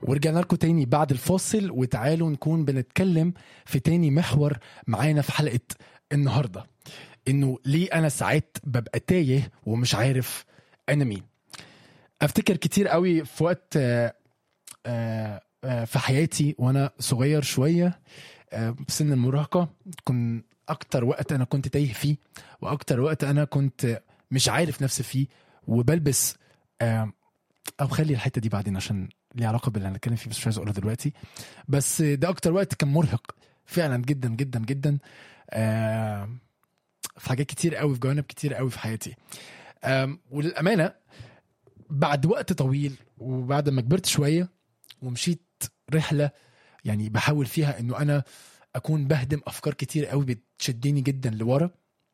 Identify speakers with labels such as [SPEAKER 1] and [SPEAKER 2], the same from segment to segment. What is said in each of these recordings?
[SPEAKER 1] ورجعنا لكم تاني بعد الفاصل وتعالوا نكون بنتكلم في تاني محور معانا في حلقة النهاردة انه ليه انا ساعات ببقى تايه ومش عارف انا مين افتكر كتير قوي في وقت آه، آه، آه، في حياتي وانا صغير شوية آه، في سن المراهقة كن اكتر وقت انا كنت تايه فيه واكتر وقت انا كنت مش عارف نفسي فيه وبلبس آه، او خلي الحته دي بعدين عشان ليه علاقه باللي هنتكلم فيه بس مش عايز اقولها دلوقتي بس ده اكتر وقت كان مرهق فعلا جدا جدا جدا آه، في حاجات كتير قوي في جوانب كتير قوي في حياتي آم، وللامانه بعد وقت طويل وبعد ما كبرت شويه ومشيت رحله يعني بحاول فيها انه انا اكون بهدم افكار كتير قوي بتشدني جدا لورا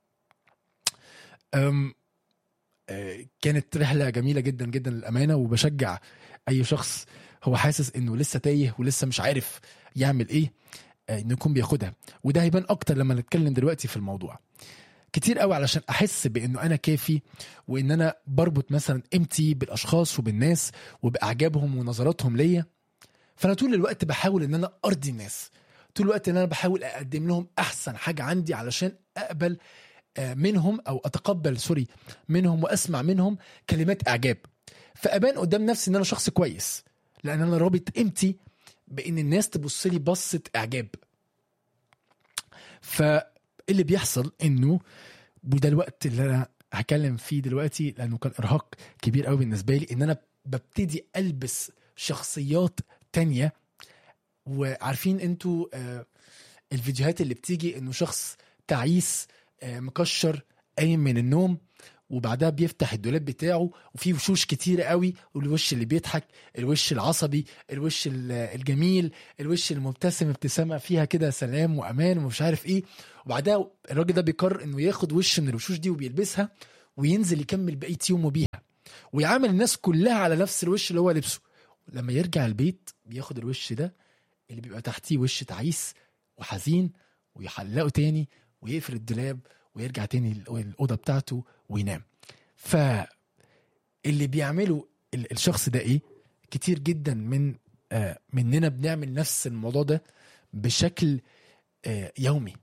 [SPEAKER 1] أم آه، كانت رحله جميله جدا جدا للامانه وبشجع اي شخص هو حاسس انه لسه تايه ولسه مش عارف يعمل ايه آه، انه يكون بياخدها وده هيبان اكتر لما نتكلم دلوقتي في الموضوع كتير قوي علشان احس بانه انا كافي وان انا بربط مثلا قيمتي بالاشخاص وبالناس وباعجابهم ونظراتهم ليا فانا طول الوقت بحاول ان انا ارضي الناس طول الوقت ان انا بحاول اقدم لهم احسن حاجه عندي علشان اقبل آه، منهم او اتقبل سوري منهم واسمع منهم كلمات اعجاب فابان قدام نفسي ان انا شخص كويس لان انا رابط قيمتي بان الناس تبص لي بصه اعجاب فاللي بيحصل انه وده الوقت اللي انا هكلم فيه دلوقتي لانه كان ارهاق كبير قوي بالنسبه لي ان انا ببتدي البس شخصيات تانية وعارفين انتوا آه، الفيديوهات اللي بتيجي انه شخص تعيس آه، مكشر قايم من النوم وبعدها بيفتح الدولاب بتاعه وفيه وشوش كتيرة قوي والوش اللي بيضحك الوش العصبي الوش ال- الجميل الوش المبتسم ابتسامة فيها كده سلام وأمان ومش عارف إيه وبعدها الراجل ده بيقرر إنه ياخد وش من الوشوش دي وبيلبسها وينزل يكمل بقية يومه بيها ويعامل الناس كلها على نفس الوش اللي هو لبسه لما يرجع البيت بياخد الوش ده اللي بيبقى تحتيه وش تعيس وحزين ويحلقه تاني ويقفل الدولاب ويرجع تاني ال- الأوضة بتاعته وينام فاللي بيعمله ال- الشخص ده ايه كتير جدا من آه، مننا بنعمل نفس الموضوع ده بشكل آه، يومي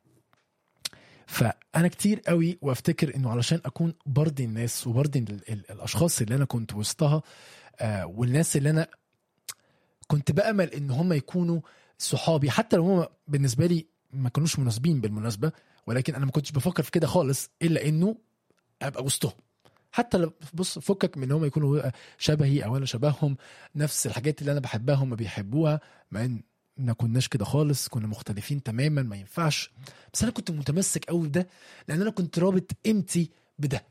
[SPEAKER 1] فانا كتير قوي وافتكر انه علشان اكون برضي الناس وبرضي ال- ال- الاشخاص اللي انا كنت وسطها آه، والناس اللي انا كنت بامل ان هم يكونوا صحابي حتى لو هم بالنسبه لي ما كانوش مناسبين بالمناسبه ولكن انا ما كنتش بفكر في كده خالص الا انه ابقى وسطهم حتى لو بص فكك من ان هم يكونوا شبهي او انا شبههم نفس الحاجات اللي انا بحبها هم بيحبوها مع ان ما كناش كده خالص كنا مختلفين تماما ما ينفعش بس انا كنت متمسك قوي بده لان انا كنت رابط قيمتي بده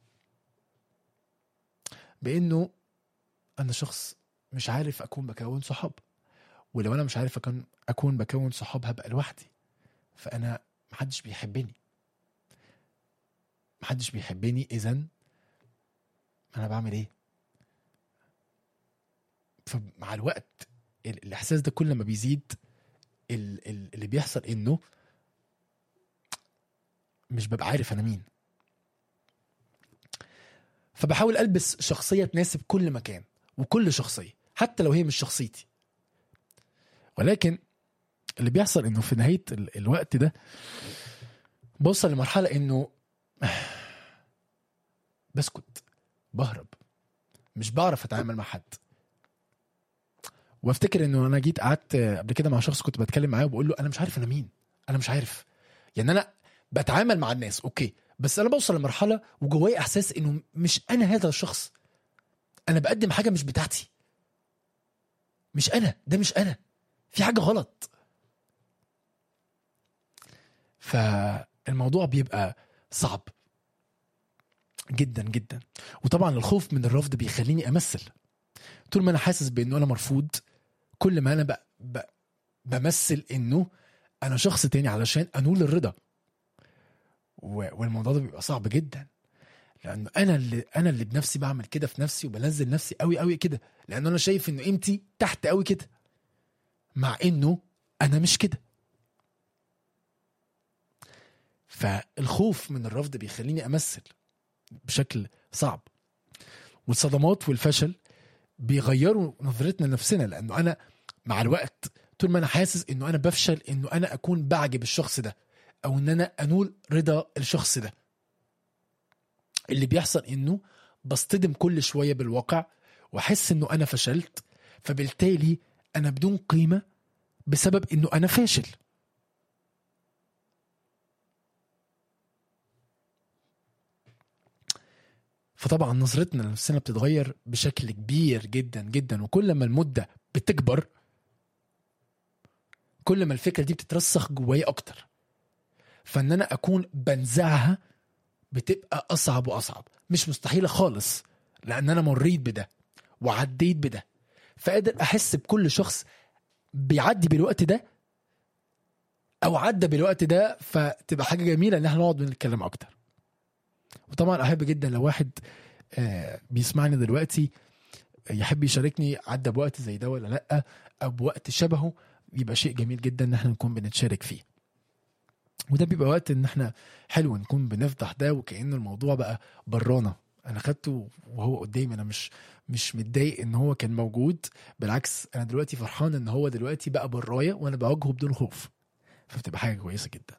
[SPEAKER 1] بانه انا شخص مش عارف اكون بكون صحاب ولو انا مش عارف اكون اكون بكون صحاب هبقى لوحدي فانا محدش بيحبني محدش بيحبني اذا انا بعمل ايه فمع الوقت ال- الاحساس ده كل ما بيزيد ال- ال- اللي بيحصل انه مش ببقى عارف انا مين فبحاول البس شخصيه تناسب كل مكان وكل شخصيه حتى لو هي مش شخصيتي ولكن اللي بيحصل انه في نهايه ال- الوقت ده بوصل لمرحله انه بسكت بهرب مش بعرف اتعامل مع حد وافتكر انه انا جيت قعدت قبل كده مع شخص كنت بتكلم معاه وبقول له انا مش عارف انا مين انا مش عارف يعني انا بتعامل مع الناس اوكي بس انا بوصل لمرحله وجواي احساس انه مش انا هذا الشخص انا بقدم حاجه مش بتاعتي مش انا ده مش انا في حاجه غلط فالموضوع بيبقى صعب جدا جدا وطبعا الخوف من الرفض بيخليني امثل طول ما انا حاسس بانه انا مرفوض كل ما انا ب... ب... بمثل انه انا شخص تاني علشان انول الرضا و... والموضوع ده بيبقى صعب جدا لانه انا اللي انا اللي بنفسي بعمل كده في نفسي وبنزل نفسي قوي قوي كده لانه انا شايف انه قيمتي تحت قوي كده مع انه انا مش كده فالخوف من الرفض بيخليني امثل بشكل صعب والصدمات والفشل بيغيروا نظرتنا لنفسنا لانه انا مع الوقت طول ما انا حاسس انه انا بفشل انه انا اكون بعجب الشخص ده او ان انا انول رضا الشخص ده اللي بيحصل انه بصطدم كل شويه بالواقع واحس انه انا فشلت فبالتالي انا بدون قيمه بسبب انه انا فاشل فطبعا نظرتنا لنفسنا بتتغير بشكل كبير جدا جدا وكل ما المده بتكبر كل ما الفكره دي بتترسخ جوايا اكتر فان انا اكون بنزعها بتبقى اصعب واصعب مش مستحيله خالص لان انا مريت بده وعديت بده فقادر احس بكل شخص بيعدي بالوقت ده او عدى بالوقت ده فتبقى حاجه جميله ان احنا نقعد نتكلم اكتر وطبعا احب جدا لو واحد آه، بيسمعني دلوقتي يحب يشاركني عدى بوقت زي ده ولا لا او بوقت شبهه يبقى شيء جميل جدا ان احنا نكون بنتشارك فيه وده بيبقى وقت ان احنا حلو نكون بنفضح ده وكأن الموضوع بقى برانا انا خدته وهو قدامي انا مش مش متضايق ان هو كان موجود بالعكس انا دلوقتي فرحان ان هو دلوقتي بقى برايا وانا بواجهه بدون خوف فبتبقى حاجه كويسه جدا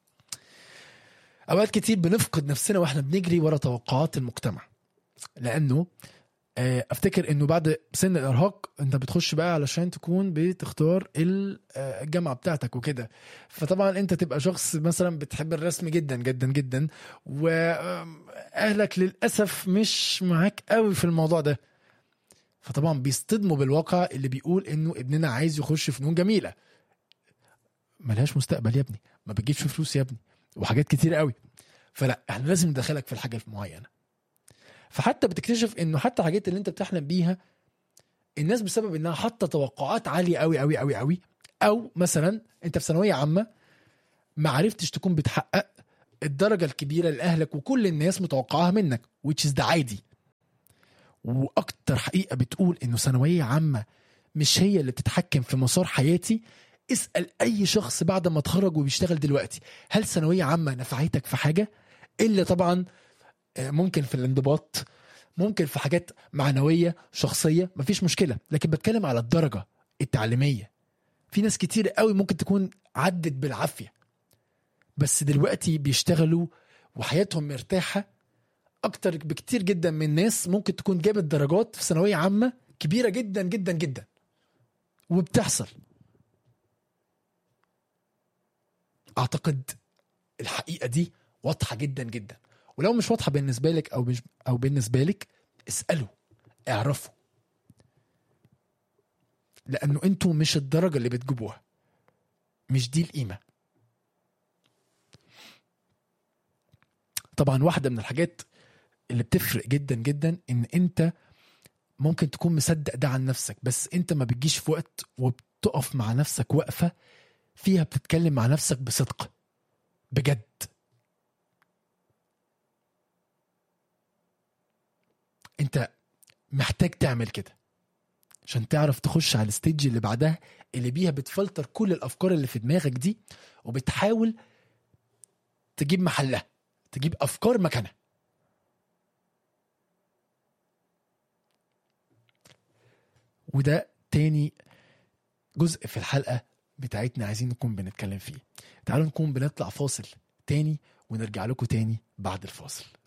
[SPEAKER 1] اوقات كتير بنفقد نفسنا واحنا بنجري ورا توقعات المجتمع لانه آه، افتكر انه بعد سن الارهاق انت بتخش بقى علشان تكون بتختار ال- آه، الجامعه بتاعتك وكده فطبعا انت تبقى شخص مثلا بتحب الرسم جدا جدا جدا واهلك للاسف مش معاك قوي في الموضوع ده فطبعا بيصطدموا بالواقع اللي بيقول انه ابننا عايز يخش فنون جميله ملهاش مستقبل يا ابني ما بتجيبش فلوس يا ابني وحاجات كتير قوي فلا احنا لازم ندخلك في الحاجه المعينه فحتى بتكتشف انه حتى الحاجات اللي انت بتحلم بيها الناس بسبب انها حاطه توقعات عاليه قوي قوي قوي قوي او مثلا انت في ثانويه عامه ما عرفتش تكون بتحقق الدرجه الكبيره لاهلك وكل الناس متوقعاها منك which is ده عادي واكتر حقيقه بتقول انه ثانويه عامه مش هي اللي بتتحكم في مسار حياتي اسال اي شخص بعد ما اتخرج وبيشتغل دلوقتي هل ثانويه عامه نفعتك في حاجه الا طبعا آه، ممكن في الانضباط ممكن في حاجات معنويه شخصيه مفيش مشكله لكن بتكلم على الدرجه التعليميه في ناس كتير قوي ممكن تكون عدت بالعافيه بس دلوقتي بيشتغلوا وحياتهم مرتاحه اكتر بكتير جدا من ناس ممكن تكون جابت درجات في ثانويه عامه كبيره جدا جدا جدا وبتحصل اعتقد الحقيقه دي واضحه جدا جدا ولو مش واضحه بالنسبه لك او مش او بالنسبه لك اسالوا اعرفوا لانه انتوا مش الدرجه اللي بتجيبوها مش دي القيمه طبعا واحده من الحاجات اللي بتفرق جدا جدا ان انت ممكن تكون مصدق ده عن نفسك بس انت ما بتجيش في وقت وبتقف مع نفسك وقفه فيها بتتكلم مع نفسك بصدق بجد انت محتاج تعمل كده عشان تعرف تخش على الستيج اللي بعدها اللي بيها بتفلتر كل الافكار اللي في دماغك دي وبتحاول تجيب محلها تجيب افكار مكانها وده تاني جزء في الحلقه بتاعتنا عايزين نكون بنتكلم فيه تعالوا نكون بنطلع فاصل تاني ونرجع لكم تاني بعد الفاصل